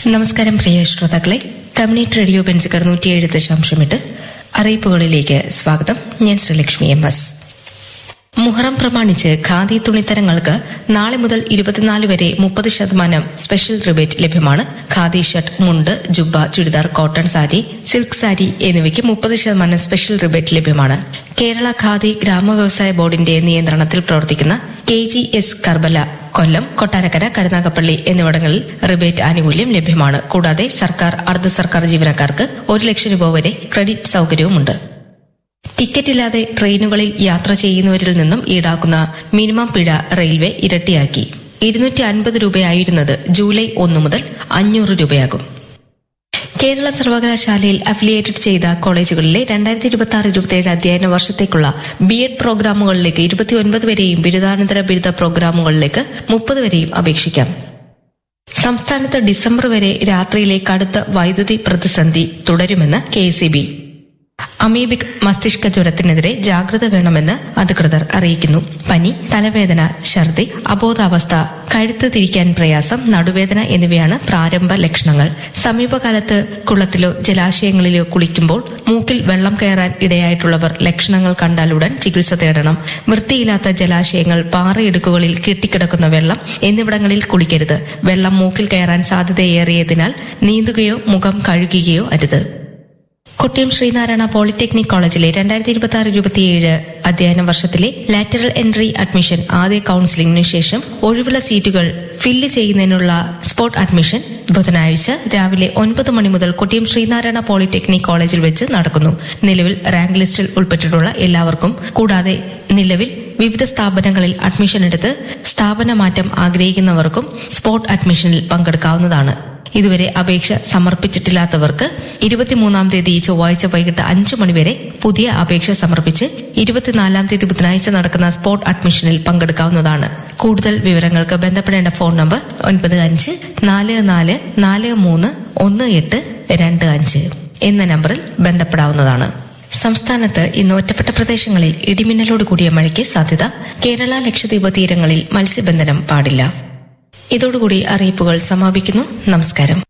നമസ്കാരം പ്രിയ ശ്രോതാക്കളെ community radio ബെൻസിക്കർ നൂറ്റിയേഴ് ദശാംശം എട്ട് അറിയിപ്പുകളിലേക്ക് സ്വാഗതം ഞാൻ ശ്രീലക്ഷ്മി എം എസ് മുഹറം പ്രമാണിച്ച് ഖാദി തുണിത്തരങ്ങൾക്ക് നാളെ മുതൽ ഇരുപത്തിനാല് വരെ മുപ്പത് ശതമാനം സ്പെഷ്യൽ റിബേറ്റ് ലഭ്യമാണ് ഖാദി ഷർട്ട് മുണ്ട് ജുബ്ബ ചുരിദാർ കോട്ടൺ സാരി സിൽക്ക് സാരി എന്നിവയ്ക്ക് മുപ്പത് ശതമാനം സ്പെഷ്യൽ റിബേറ്റ് ലഭ്യമാണ് കേരള ഖാദി ഗ്രാമ വ്യവസായ ബോർഡിന്റെ നിയന്ത്രണത്തിൽ പ്രവർത്തിക്കുന്ന K G S Karbala Kollam Kottarakkara Karunagappally എന്നിവിടങ്ങളിൽ റിബേറ്റ് ആനുകൂല്യം ലഭ്യമാണ് കൂടാതെ സർക്കാർ അർദ്ധ സർക്കാർ ജീവനക്കാർക്ക് ഒരു ലക്ഷം രൂപ വരെ ക്രെഡിറ്റ് സൌകര്യവുമുണ്ട് ടിക്കറ്റില്ലാതെ ട്രെയിനുകളിൽ യാത്ര ചെയ്യുന്നവരിൽ നിന്നും ഈടാക്കുന്ന മിനിമം പിഴ റെയിൽവേ ഇരട്ടിയാക്കി ഇരുന്നൂറ്റി അൻപത് രൂപയായിരുന്നത് ജൂലൈ ഒന്ന് മുതൽ അഞ്ഞൂറ് രൂപയാകും കേരള സർവകലാശാലയിൽ അഫിലിയേറ്റഡ് ചെയ്ത കോളേജുകളിലെ രണ്ടായിരത്തി ഇരുപത്തി ആറ് ഇരുപത്തിയേഴ് അധ്യയന വർഷത്തേക്കുള്ള ബി എഡ് പ്രോഗ്രാമുകളിലേക്ക് ഇരുപത്തിയൊൻപത് വരെയും ബിരുദാനന്തര ബിരുദ പ്രോഗ്രാമുകളിലേക്ക് മുപ്പത് വരെയും അപേക്ഷിക്കാം സംസ്ഥാനത്ത് ഡിസംബർ വരെ രാത്രിയിലെ കടുത്ത വൈദ്യുതി പ്രതിസന്ധി തുടരുമെന്ന് കെ അമീബിക് മസ്തിഷ്ക ജ്വരത്തിനെതിരെ ജാഗ്രത വേണമെന്ന് അധികൃതർ അറിയിക്കുന്നു പനി തലവേദന ഛർദി അബോധാവസ്ഥ കഴുത്ത് തിരിക്കാൻ പ്രയാസം നടുവേദന എന്നിവയാണ് പ്രാരംഭ ലക്ഷണങ്ങൾ സമീപകാലത്ത് കുളത്തിലോ ജലാശയങ്ങളിലോ കുളിക്കുമ്പോൾ മൂക്കിൽ വെള്ളം കയറാൻ ഇടയായിട്ടുള്ളവർ ലക്ഷണങ്ങൾ കണ്ടാലുടൻ ചികിത്സ തേടണം വൃത്തിയില്ലാത്ത ജലാശയങ്ങൾ പാറയിടുക്കുകളിൽ കെട്ടിക്കിടക്കുന്ന വെള്ളം എന്നിവിടങ്ങളിൽ കുളിക്കരുത് വെള്ളം മൂക്കിൽ കയറാൻ സാധ്യതയേറിയതിനാൽ നീന്തുകയോ മുഖം കഴുകുകയോ അരുത് കൊട്ടിയം ശ്രീനാരായണ പോളിടെക്നിക് കോളേജിലെ രണ്ടായിരത്തി ഇരുപത്തി ആറ് ഇരുപത്തിയേഴ് അധ്യയന വർഷത്തിലെ ലാറ്ററൽ എൻട്രി അഡ്മിഷൻ ആദ്യ കൌൺസിലിംഗിനു ശേഷം ഒഴിവുള്ള സീറ്റുകൾ ഫില്ല് ചെയ്യുന്നതിനുള്ള സ്പോട്ട് അഡ്മിഷൻ ബുധനാഴ്ച രാവിലെ ഒൻപത് മണി മുതൽ കൊട്ടിയം ശ്രീനാരായണ പോളിടെക്നിക് കോളേജിൽ വെച്ച് നടക്കുന്നു നിലവിൽ റാങ്ക് ലിസ്റ്റിൽ ഉൾപ്പെട്ടിട്ടുള്ള എല്ലാവർക്കും കൂടാതെ നിലവിൽ വിവിധ സ്ഥാപനങ്ങളിൽ അഡ്മിഷൻ എടുത്ത് സ്ഥാപന മാറ്റം ആഗ്രഹിക്കുന്നവർക്കും സ്പോട്ട് അഡ്മിഷനിൽ പങ്കെടുക്കാവുന്നതാണ് ഇതുവരെ അപേക്ഷ സമർപ്പിച്ചിട്ടില്ലാത്തവർക്ക് ഇരുപത്തിമൂന്നാം തീയതി ചൊവ്വാഴ്ച വൈകിട്ട് അഞ്ചു മണിവരെ പുതിയ അപേക്ഷ സമർപ്പിച്ച് ഇരുപത്തിനാലാം തീയതി ബുധനാഴ്ച നടക്കുന്ന സ്പോട്ട് അഡ്മിഷനിൽ പങ്കെടുക്കാവുന്നതാണ് കൂടുതൽ വിവരങ്ങൾക്ക് ബന്ധപ്പെടേണ്ട ഫോൺ നമ്പർ ഒൻപത് അഞ്ച് നാല് നാല് നാല് മൂന്ന് ഒന്ന് എട്ട് രണ്ട് അഞ്ച് എന്ന നമ്പറിൽ ബന്ധപ്പെടാവുന്നതാണ് സംസ്ഥാനത്ത് ഇന്ന് ഒറ്റപ്പെട്ട പ്രദേശങ്ങളിൽ ഇടിമിന്നലോട് കൂടിയ മഴയ്ക്ക് സാധ്യത കേരള ലക്ഷദ്വീപ് തീരങ്ങളിൽ മത്സ്യബന്ധനം പാടില്ല ഇതോടുകൂടി അറിയിപ്പുകൾ സമാപിക്കുന്നു നമസ്കാരം